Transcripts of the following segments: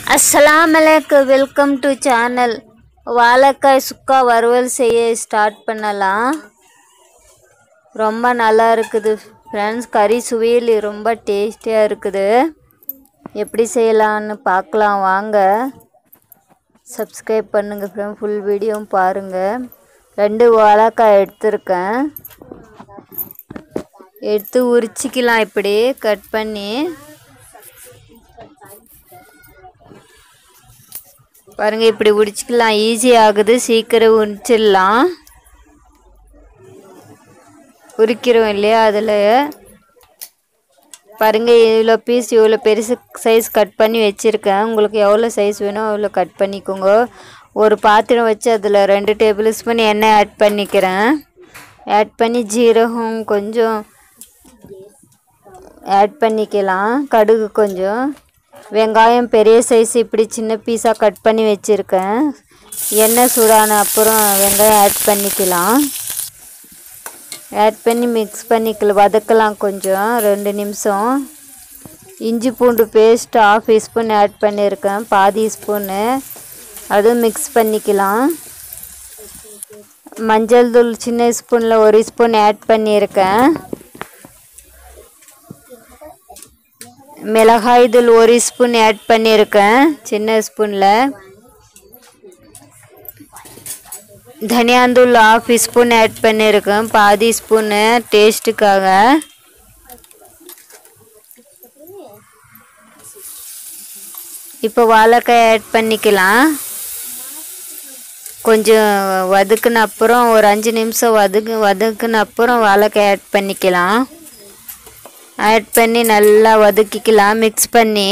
அஸ்ஸலாமு அலைக்கும் welcome to channel வாழைக்காய் சுக்கா வறுவல் செய்ய ஸ்டார்ட் பண்ணலாம் ரொம்ப நல்லா இருக்குது ஃப்ரெண்ட்ஸ் கறி சுவையில் ரொம்ப டேஸ்டியாக இருக்குது எப்படி செய்யலான்னு பார்க்கலாம் வாங்க சப்ஸ்கிரைப் பண்ணுங்கள் ஃப்ரெண்ட் ஃபுல் வீடியோவும் பாருங்கள் ரெண்டு வாழைக்காய் எடுத்திருக்கேன் எடுத்து உரிச்சிக்கலாம் இப்படி கட் பண்ணி பாருங்க இப்படி உரிச்சிக்கலாம் ஈஸி ஆகுது சீக்கிரம் உரிச்சிடலாம் உரிக்கிறோம் இல்லையா அதில் பாருங்க இவ்வளோ பீஸ் இவ்வளோ பெருசு சைஸ் கட் பண்ணி வச்சுருக்கேன் உங்களுக்கு எவ்வளோ சைஸ் வேணும் அவ்வளோ கட் பண்ணிக்கோங்க ஒரு பாத்திரம் வச்சு அதில் ரெண்டு டேபிள் ஸ்பூன் எண்ணெய் ஆட் பண்ணிக்கிறேன் ஆட் பண்ணி ஜீரகம் கொஞ்சம் ஆட் பண்ணிக்கலாம் கடுகு கொஞ்சம் வெங்காயம் பெரிய சைஸ் இப்படி சின்ன பீஸாக கட் பண்ணி வச்சுருக்கேன் எண்ணெய் சூடான அப்புறம் வெங்காயம் ஆட் பண்ணிக்கலாம் ஆட் பண்ணி மிக்ஸ் பண்ணிக்கலாம் வதக்கலாம் கொஞ்சம் ரெண்டு நிமிஷம் இஞ்சி பூண்டு பேஸ்ட் ஆஃப் ஸ்பூன் ஆட் பண்ணியிருக்கேன் பாதி ஸ்பூனு அதுவும் மிக்ஸ் பண்ணிக்கலாம் மஞ்சள் தூள் சின்ன ஸ்பூனில் ஒரு ஸ்பூன் ஆட் பண்ணியிருக்கேன் மிளகாய் தூள் ஒரு ஸ்பூன் ஆட் பண்ணியிருக்கேன் சின்ன ஸ்பூனில் தனியாந்தூள் ஆஃப் ஸ்பூன் ஆட் பண்ணியிருக்கேன் பாதி ஸ்பூனு டேஸ்ட்டுக்காக இப்போ வாழைக்காய் ஆட் பண்ணிக்கலாம் கொஞ்சம் வதக்குன அப்புறம் ஒரு அஞ்சு நிமிஷம் வதக்கு வதக்குன அப்புறம் வாழைக்காய் ஆட் பண்ணிக்கலாம் ஆட் பண்ணி நல்லா வதக்கிக்கலாம் மிக்ஸ் பண்ணி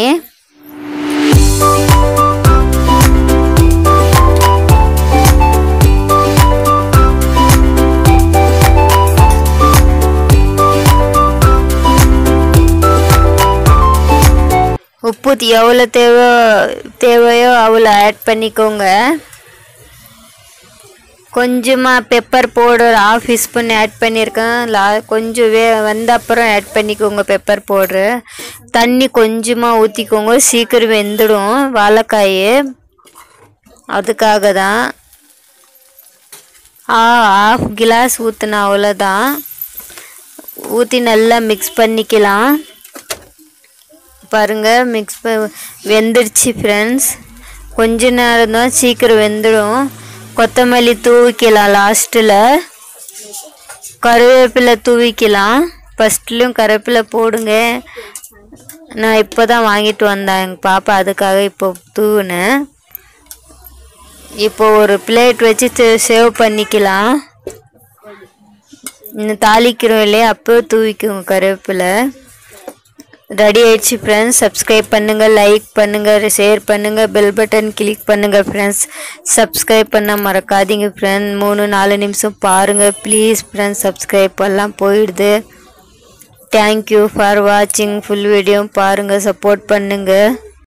உப்பு எவ்வளோ தேவையோ தேவையோ அவ்வளோ ஆட் பண்ணிக்கோங்க கொஞ்சமாக pepper powder half spoon add பண்ணியிருக்கேன் லா கொஞ்சம் வே வந்த அப்புறம் ஆட் பண்ணிக்கோங்க பெப்பர் பவுட்ரு தண்ணி கொஞ்சமாக ஊற்றிக்கோங்க சீக்கிரம் வெந்துடும் வாழைக்காய் அதுக்காக தான் ஆ ஆஃப் கிளாஸ் ஊற்றினா அவ்வளோதான் ஊற்றி நல்லா மிக்ஸ் பண்ணிக்கலாம் பாருங்கள் மிக்ஸ் ப வெந்துடுச்சு ஃப்ரெண்ட்ஸ் கொஞ்ச நேரம் தான் சீக்கிரம் வெந்துடும் கொத்தமல்லி தூவிக்கலாம் லாஸ்ட்டில் கருவேப்பிலை தூவிக்கலாம் ஃபஸ்ட்லேயும் கருவேப்பிலை போடுங்க நான் இப்போ தான் வாங்கிட்டு வந்தேன் எங்கள் பாப்பா அதுக்காக இப்போ தூவினேன் இப்போ ஒரு பிளேட் வச்சு சேவ் பண்ணிக்கலாம் இன்னும் தாளிக்கிறோம் இல்லையா அப்போ தூவிக்குங்க கருவேப்பிலை ரெடி ஆயிடுச்சு ஃப்ரெண்ட்ஸ் சப்ஸ்கிரைப் பண்ணுங்கள் லைக் பண்ணுங்கள் ஷேர் பண்ணுங்கள் பெல் பட்டன் கிளிக் பண்ணுங்கள் ஃப்ரெண்ட்ஸ் சப்ஸ்கிரைப் பண்ண மறக்காதீங்க ஃப்ரெண்ட் மூணு நாலு நிமிஷம் பாருங்கள் ப்ளீஸ் ஃப்ரெண்ட்ஸ் சப்ஸ்கிரைப் எல்லாம் போயிடுது தேங்க்யூ ஃபார் வாட்சிங் ஃபுல் வீடியோ பாருங்கள் சப்போர்ட் பண்ணுங்கள்